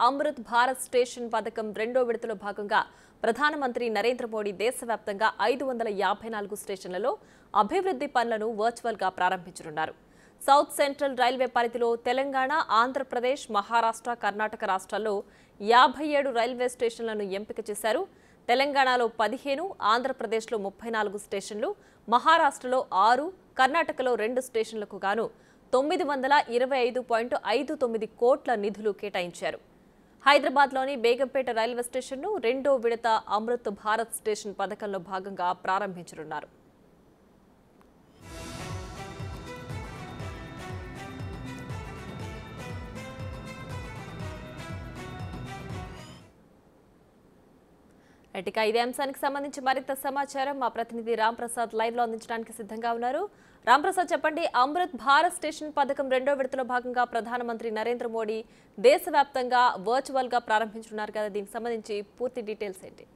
Amrit Bharat station పథకం రెండో విడతలో భాగంగా ప్రధానమంత్రి నరేంద్ర మోడీ దేశవ్యాప్తంగా ఐదు వందల యాభై నాలుగు స్టేషన్లలో అభివృద్ధి పనులను వర్చువల్గా ప్రారంభించనున్నారు సౌత్ సెంట్రల్ రైల్వే పరిధిలో తెలంగాణ ఆంధ్రప్రదేశ్ మహారాష్ట్ర కర్ణాటక రాష్ట్రాల్లో యాభై ఏడు రైల్వే స్టేషన్లను ఎంపిక చేశారు తెలంగాణలో పదిహేను ఆంధ్రప్రదేశ్లో ముప్పై నాలుగు స్టేషన్లు మహారాష్ట్రలో ఆరు కర్ణాటకలో రెండు స్టేషన్లకు గాను తొమ్మిది వందల ఇరవై ఐదు పాయింట్ ఐదు తొమ్మిది కోట్ల నిధులు కేటాయించారు హైదరాబాద్లోని బేగంపేట రైల్వే స్టేషన్ను రెండో విడత అమృత్ భారత్ స్టేషన్ పథకంలో భాగంగా ప్రారంభించనున్నారు ఇక ఇదే అంశానికి సంబంధించి మరింత సమాచారం మా ప్రతినిధి రామ్ ప్రసాద్ లైవ్ లో అందించడానికి సిద్ధంగా ఉన్నారు రామ్ ప్రసాద్ చెప్పండి అమృత్ భారత్ స్టేషన్ పథకం రెండో విడతలో భాగంగా ప్రధానమంత్రి నరేంద్ర మోడీ దేశవ్యాప్తంగా వర్చువల్ గా ప్రారంభించున్నారు కదా దీనికి సంబంధించి పూర్తి డీటెయిల్స్ ఏంటి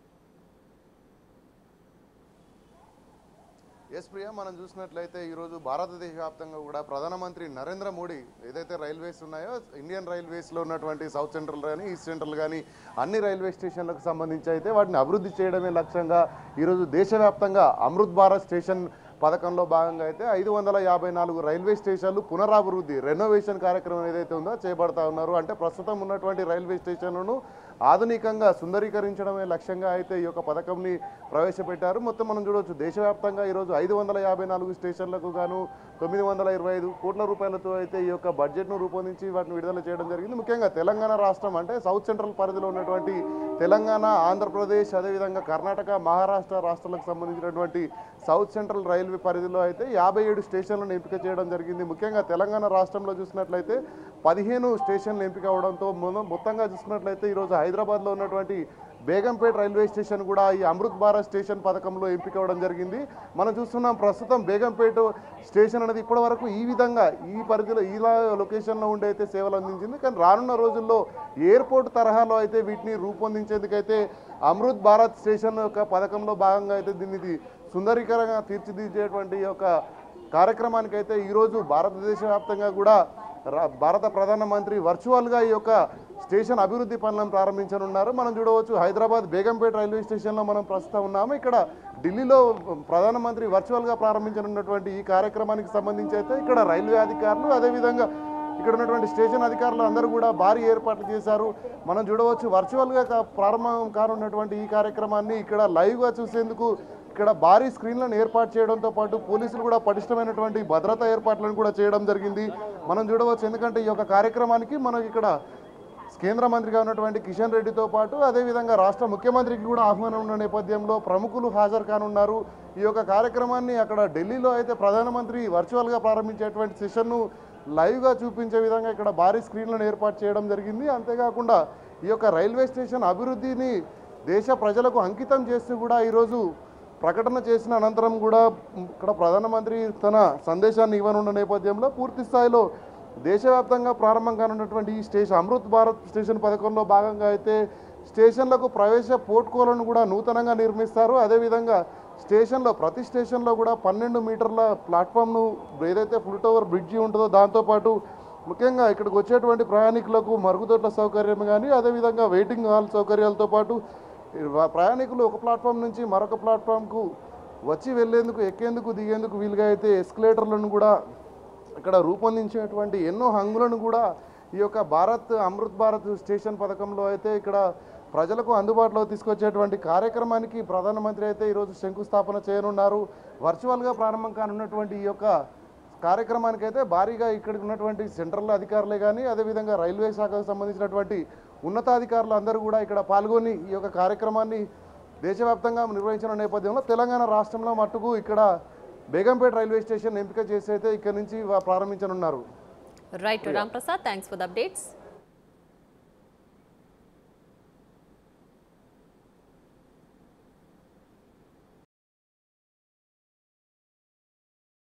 ఎస్ ప్రియ మనం చూసినట్లయితే ఈరోజు భారతదేశ వ్యాప్తంగా కూడా ప్రధానమంత్రి నరేంద్ర మోడీ ఏదైతే రైల్వేస్ ఉన్నాయో ఇండియన్ రైల్వేస్లో ఉన్నటువంటి సౌత్ సెంట్రల్ కానీ ఈస్ట్ సెంట్రల్ కానీ అన్ని రైల్వే స్టేషన్లకు సంబంధించి అయితే వాటిని అభివృద్ధి చేయడమే లక్ష్యంగా ఈరోజు దేశవ్యాప్తంగా అమృత్ భారత్ స్టేషన్ పథకంలో భాగంగా అయితే ఐదు వందల యాభై నాలుగు రైల్వే స్టేషన్లు పునరాభివృద్ధి రెనోవేషన్ కార్యక్రమం ఏదైతే ఉందో చేపడతా ఉన్నారు అంటే ప్రస్తుతం ఉన్నటువంటి రైల్వే స్టేషన్లను ఆధునికంగా సుందరీకరించడమే లక్ష్యంగా అయితే ఈ యొక్క పథకంని ప్రవేశపెట్టారు మొత్తం మనం చూడవచ్చు దేశవ్యాప్తంగా ఈరోజు ఐదు వందల యాభై నాలుగు స్టేషన్లకు గాను తొమ్మిది వందల ఇరవై ఐదు కోట్ల రూపాయలతో అయితే ఈ యొక్క బడ్జెట్ను రూపొందించి వాటిని విడుదల చేయడం జరిగింది ముఖ్యంగా తెలంగాణ రాష్ట్రం అంటే సౌత్ సెంట్రల్ పరిధిలో ఉన్నటువంటి తెలంగాణ ఆంధ్రప్రదేశ్ అదేవిధంగా కర్ణాటక మహారాష్ట్ర రాష్ట్రాలకు సంబంధించినటువంటి సౌత్ సెంట్రల్ రైల్వే పరిధిలో అయితే యాభై ఏడు స్టేషన్లను ఎంపిక చేయడం జరిగింది ముఖ్యంగా తెలంగాణ రాష్ట్రంలో చూసినట్లయితే పదిహేను స్టేషన్లు ఎంపిక అవడంతో మొ- మొత్తంగా చూసుకున్నట్లయితే ఈరోజు హైదరాబాద్లో ఉన్నటువంటి బేగంపేట్ రైల్వే స్టేషన్ కూడా ఈ అమృత్ భారత్ స్టేషన్ పథకంలో ఎంపిక అవ్వడం జరిగింది మనం చూస్తున్నాం ప్రస్తుతం బేగంపేట స్టేషన్ అనేది ఇప్పటి వరకు ఈ విధంగా ఈ పరిధిలో ఇలా లొకేషన్లో ఉండి అయితే సేవలు అందించింది కానీ రానున్న రోజుల్లో ఎయిర్పోర్ట్ తరహాలో అయితే వీటిని రూపొందించేందుకైతే అమృత్ భారత్ స్టేషన్ యొక్క పథకంలో భాగంగా అయితే దీన్ని ఇది సుందరీకరంగా తీర్చిదిద్దేటువంటి ఈ యొక్క కార్యక్రమానికి అయితే ఈరోజు భారతదేశ వ్యాప్తంగా కూడా రా- భారత ప్రధానమంత్రి వర్చువల్గా ఈ యొక్క స్టేషన్ అభివృద్ధి పనులను ప్రారంభించనున్నారు మనం చూడవచ్చు హైదరాబాద్ బేగంపేట రైల్వే స్టేషన్లో మనం ప్రస్తుతం ఉన్నాము ఇక్కడ ఢిల్లీలో ప్రధానమంత్రి వర్చువల్గా ప్రారంభించనున్నటువంటి ఈ కార్యక్రమానికి సంబంధించి అయితే ఇక్కడ రైల్వే అధికారులు అదేవిధంగా ఇక్కడ ఉన్నటువంటి స్టేషన్ అధికారులు అందరూ కూడా భారీ ఏర్పాట్లు చేశారు మనం చూడవచ్చు వర్చువల్గా కా- ప్రారంభం కానున్నటువంటి ఈ కార్యక్రమాన్ని ఇక్కడ లైవ్గా చూసేందుకు ఇక్కడ భారీ స్క్రీన్లను ఏర్పాటు చేయడంతో పాటు పోలీసులు కూడా పటిష్టమైనటువంటి భద్రతా ఏర్పాట్లను కూడా చేయడం జరిగింది మనం చూడవచ్చు ఎందుకంటే ఈ యొక్క కార్యక్రమానికి మనకి ఇక్కడ కేంద్ర మంత్రిగా ఉన్నటువంటి కిషన్ రెడ్డితో పాటు అదేవిధంగా రాష్ట్ర ముఖ్యమంత్రికి కూడా ఆహ్వానం ఉన్న నేపథ్యంలో ప్రముఖులు హాజరు కానున్నారు ఈ యొక్క కార్యక్రమాన్ని అక్కడ ఢిల్లీలో అయితే ప్రధానమంత్రి వర్చువల్గా ప్రారంభించేటువంటి సెషన్ను లైవ్గా చూపించే విధంగా ఇక్కడ భారీ స్క్రీన్లను ఏర్పాటు చేయడం జరిగింది అంతేకాకుండా ఈ యొక్క రైల్వే స్టేషన్ అభివృద్ధిని దేశ ప్రజలకు అంకితం చేస్తూ కూడా ఈరోజు ప్రకటన చేసిన అనంతరం కూడా ఇక్కడ ప్రధానమంత్రి తన సందేశాన్ని ఇవ్వనున్న నేపథ్యంలో పూర్తి స్థాయిలో దేశవ్యాప్తంగా ప్రారంభం కానున్నటువంటి ఈ స్టేషన్ అమృత్ భారత్ స్టేషన్ పథకంలో భాగంగా అయితే స్టేషన్లకు ప్రవేశ పోర్ట్కోలను కూడా నూతనంగా నిర్మిస్తారు అదేవిధంగా స్టేషన్లో ప్రతి స్టేషన్లో కూడా పన్నెండు మీటర్ల ప్లాట్ఫామ్ను ఏదైతే ఫుట్ ఓవర్ బ్రిడ్జి ఉంటుందో దాంతోపాటు ముఖ్యంగా ఇక్కడికి వచ్చేటువంటి ప్రయాణికులకు మరుగుదొడ్ల సౌకర్యం కానీ అదేవిధంగా వెయిటింగ్ హాల్ సౌకర్యాలతో పాటు ఈ వా- ప్రయాణికులు ఒక ప్లాట్ఫామ్ నుంచి మరొక ప్లాట్ఫామ్కు వచ్చి వెళ్ళేందుకు ఎక్కేందుకు దిగేందుకు వీలుగా అయితే ఎస్కలేటర్లను కూడా ఇక్కడ రూపొందించినటువంటి ఎన్నో హంగులను కూడా ఈ యొక్క భారత్ అమృత్ భారత్ స్టేషన్ పథకంలో అయితే ఇక్కడ ప్రజలకు అందుబాటులో తీసుకొచ్చేటువంటి కార్యక్రమానికి ప్రధానమంత్రి అయితే ఈరోజు శంకుస్థాపన చేయనున్నారు వర్చువల్గా ప్రారంభం కానున్నటువంటి ఈ యొక్క కార్యక్రమానికి అయితే భారీగా ఇక్కడికి ఉన్నటువంటి సెంట్రల్ అధికారులే కానీ అదేవిధంగా రైల్వే శాఖకు సంబంధించినటువంటి ఉన్నతాధికారులు అందరూ కూడా ఇక్కడ పాల్గొని ఈ యొక్క కార్యక్రమాన్ని దేశవ్యాప్తంగా నిర్వహించిన నేపథ్యంలో తెలంగాణ రాష్ట్రంలో మట్టుకు ఇక్కడ బేగంపేట రైల్వే స్టేషన్ ఎంపిక చేసి అయితే ఇక్కడ నుంచి వా- ప్రారంభించనున్నారు right Ram Prasad thanks for the updates